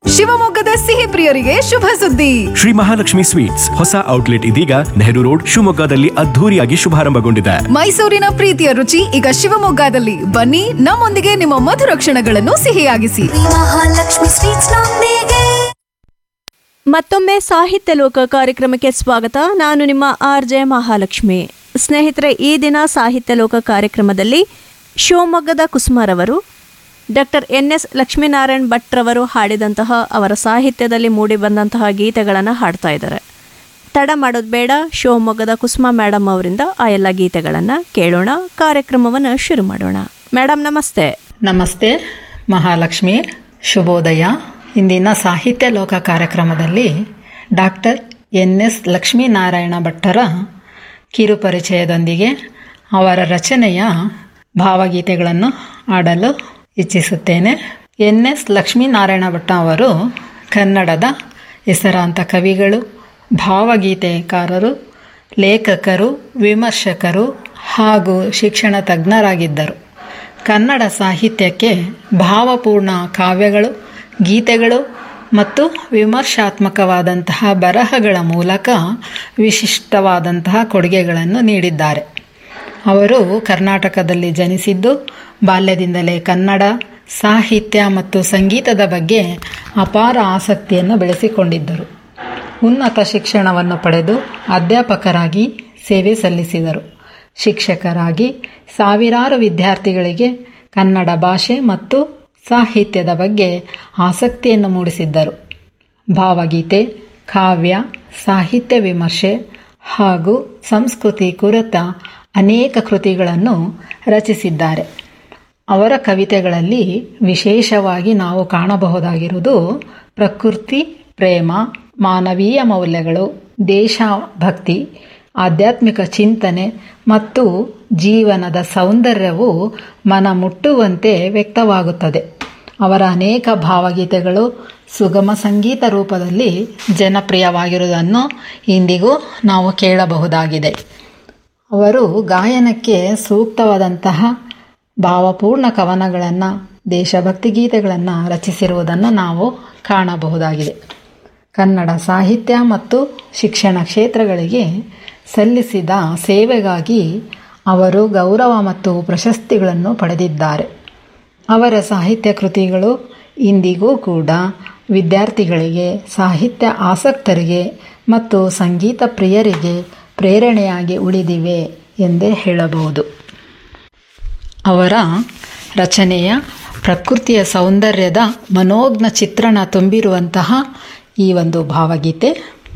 ಶಿವಮೊಗ್ಗದ ಸಿಹಿ ಪ್ರಿಯರಿಗೆ ಶುಭ ಸುದ್ದಿ ಶ್ರೀ ಮಹಾಲಕ್ಷ್ಮಿ ಸ್ವೀಟ್ಸ್ ಹೊಸ ಔಟ್ಲೆಟ್ ಇದೀಗ ನೆಹರು ರೋಡ್ ಶಿವಮೊಗ್ಗದಲ್ಲಿ ಅದ್ಧೂರಿಯಾಗಿ ಶುಭಾರಂಭಗೊಂಡಿದೆ ಮೈಸೂರಿನ ಪ್ರೀತಿಯ ರುಚಿ ಈಗ ಶಿವಮೊಗ್ಗದಲ್ಲಿ ಬನ್ನಿ ನಮ್ಮೊಂದಿಗೆ ನಿಮ್ಮ ಮಧುರ ಕ್ಷಣಗಳನ್ನು ಸಿಹಿಯಾಗಿಸಿ ಮಹಾಲಕ್ಷ್ಮಿ ಸ್ವೀಟ್ಸ್ ನೊಂದಿಗೆ ಮತ್ತೊಮ್ಮೆ ಸಾಹಿತ್ಯ ಲೋಕ ಕಾರ್ಯಕ್ರಮಕ್ಕೆ ಸ್ವಾಗತ ನಾನು ನಿಮ್ಮ ಆರ್ ಜೆ ಮಹಾಲಕ್ಷ್ಮಿ ಸ್ನೇಹಿತರೆ ಈ ದಿನ ಸಾಹಿತ್ಯ ಲೋಕ ಕಾರ್ಯಕ್ರಮದಲ್ಲಿ ಶಿವಮೊಗ್ಗದ ಕುಸುಮರವರು ಡಾಕ್ಟರ್ ಎನ್ ಎಸ್ ಲಕ್ಷ್ಮೀನಾರಾಯಣ್ ಭಟ್ರವರು ಹಾಡಿದಂತಹ ಅವರ ಸಾಹಿತ್ಯದಲ್ಲಿ ಮೂಡಿಬಂದಂತಹ ಗೀತೆಗಳನ್ನು ಹಾಡ್ತಾ ಇದ್ದಾರೆ ತಡ ಮಾಡೋದು ಬೇಡ ಶಿವಮೊಗ್ಗದ ಕುಸುಮ ಮೇಡಮ್ ಅವರಿಂದ ಆ ಎಲ್ಲ ಗೀತೆಗಳನ್ನು ಕೇಳೋಣ ಕಾರ್ಯಕ್ರಮವನ್ನು ಶುರು ಮಾಡೋಣ ಮೇಡಮ್ ನಮಸ್ತೆ ನಮಸ್ತೆ ಮಹಾಲಕ್ಷ್ಮಿ ಶುಭೋದಯ ಇಂದಿನ ಸಾಹಿತ್ಯ ಲೋಕ ಕಾರ್ಯಕ್ರಮದಲ್ಲಿ ಡಾಕ್ಟರ್ ಎನ್ ಎಸ್ ಲಕ್ಷ್ಮೀನಾರಾಯಣ ಭಟ್ಟರ ಕಿರುಪರಿಚಯದೊಂದಿಗೆ ಅವರ ರಚನೆಯ ಭಾವಗೀತೆಗಳನ್ನು ಆಡಲು ಇಚ್ಛಿಸುತ್ತೇನೆ ಎನ್ ಎಸ್ ಲಕ್ಷ್ಮೀನಾರಾಯಣ ಭಟ್ಟ ಅವರು ಕನ್ನಡದ ಹೆಸರಾಂತ ಕವಿಗಳು ಭಾವಗೀತೆಕಾರರು ಲೇಖಕರು ವಿಮರ್ಶಕರು ಹಾಗೂ ಶಿಕ್ಷಣ ತಜ್ಞರಾಗಿದ್ದರು ಕನ್ನಡ ಸಾಹಿತ್ಯಕ್ಕೆ ಭಾವಪೂರ್ಣ ಕಾವ್ಯಗಳು ಗೀತೆಗಳು ಮತ್ತು ವಿಮರ್ಶಾತ್ಮಕವಾದಂತಹ ಬರಹಗಳ ಮೂಲಕ ವಿಶಿಷ್ಟವಾದಂತಹ ಕೊಡುಗೆಗಳನ್ನು ನೀಡಿದ್ದಾರೆ ಅವರು ಕರ್ನಾಟಕದಲ್ಲಿ ಜನಿಸಿದ್ದು ಬಾಲ್ಯದಿಂದಲೇ ಕನ್ನಡ ಸಾಹಿತ್ಯ ಮತ್ತು ಸಂಗೀತದ ಬಗ್ಗೆ ಅಪಾರ ಆಸಕ್ತಿಯನ್ನು ಬೆಳೆಸಿಕೊಂಡಿದ್ದರು ಉನ್ನತ ಶಿಕ್ಷಣವನ್ನು ಪಡೆದು ಅಧ್ಯಾಪಕರಾಗಿ ಸೇವೆ ಸಲ್ಲಿಸಿದರು ಶಿಕ್ಷಕರಾಗಿ ಸಾವಿರಾರು ವಿದ್ಯಾರ್ಥಿಗಳಿಗೆ ಕನ್ನಡ ಭಾಷೆ ಮತ್ತು ಸಾಹಿತ್ಯದ ಬಗ್ಗೆ ಆಸಕ್ತಿಯನ್ನು ಮೂಡಿಸಿದ್ದರು ಭಾವಗೀತೆ ಕಾವ್ಯ ಸಾಹಿತ್ಯ ವಿಮರ್ಶೆ ಹಾಗೂ ಸಂಸ್ಕೃತಿ ಕುರಿತ ಅನೇಕ ಕೃತಿಗಳನ್ನು ರಚಿಸಿದ್ದಾರೆ ಅವರ ಕವಿತೆಗಳಲ್ಲಿ ವಿಶೇಷವಾಗಿ ನಾವು ಕಾಣಬಹುದಾಗಿರುವುದು ಪ್ರಕೃತಿ ಪ್ರೇಮ ಮಾನವೀಯ ಮೌಲ್ಯಗಳು ದೇಶಭಕ್ತಿ ಆಧ್ಯಾತ್ಮಿಕ ಚಿಂತನೆ ಮತ್ತು ಜೀವನದ ಸೌಂದರ್ಯವು ಮನ ಮುಟ್ಟುವಂತೆ ವ್ಯಕ್ತವಾಗುತ್ತದೆ ಅವರ ಅನೇಕ ಭಾವಗೀತೆಗಳು ಸುಗಮ ಸಂಗೀತ ರೂಪದಲ್ಲಿ ಜನಪ್ರಿಯವಾಗಿರುವುದನ್ನು ಇಂದಿಗೂ ನಾವು ಕೇಳಬಹುದಾಗಿದೆ ಅವರು ಗಾಯನಕ್ಕೆ ಸೂಕ್ತವಾದಂತಹ ಭಾವಪೂರ್ಣ ಕವನಗಳನ್ನು ದೇಶಭಕ್ತಿ ಗೀತೆಗಳನ್ನು ರಚಿಸಿರುವುದನ್ನು ನಾವು ಕಾಣಬಹುದಾಗಿದೆ ಕನ್ನಡ ಸಾಹಿತ್ಯ ಮತ್ತು ಶಿಕ್ಷಣ ಕ್ಷೇತ್ರಗಳಿಗೆ ಸಲ್ಲಿಸಿದ ಸೇವೆಗಾಗಿ ಅವರು ಗೌರವ ಮತ್ತು ಪ್ರಶಸ್ತಿಗಳನ್ನು ಪಡೆದಿದ್ದಾರೆ ಅವರ ಸಾಹಿತ್ಯ ಕೃತಿಗಳು ಇಂದಿಗೂ ಕೂಡ ವಿದ್ಯಾರ್ಥಿಗಳಿಗೆ ಸಾಹಿತ್ಯ ಆಸಕ್ತರಿಗೆ ಮತ್ತು ಸಂಗೀತ ಪ್ರಿಯರಿಗೆ ಪ್ರೇರಣೆಯಾಗಿ ಉಳಿದಿವೆ ಎಂದೇ ಹೇಳಬಹುದು ಅವರ ರಚನೆಯ ಪ್ರಕೃತಿಯ ಸೌಂದರ್ಯದ ಮನೋಜ್ಞ ಚಿತ್ರಣ ತುಂಬಿರುವಂತಹ ಈ ಒಂದು ಭಾವಗೀತೆ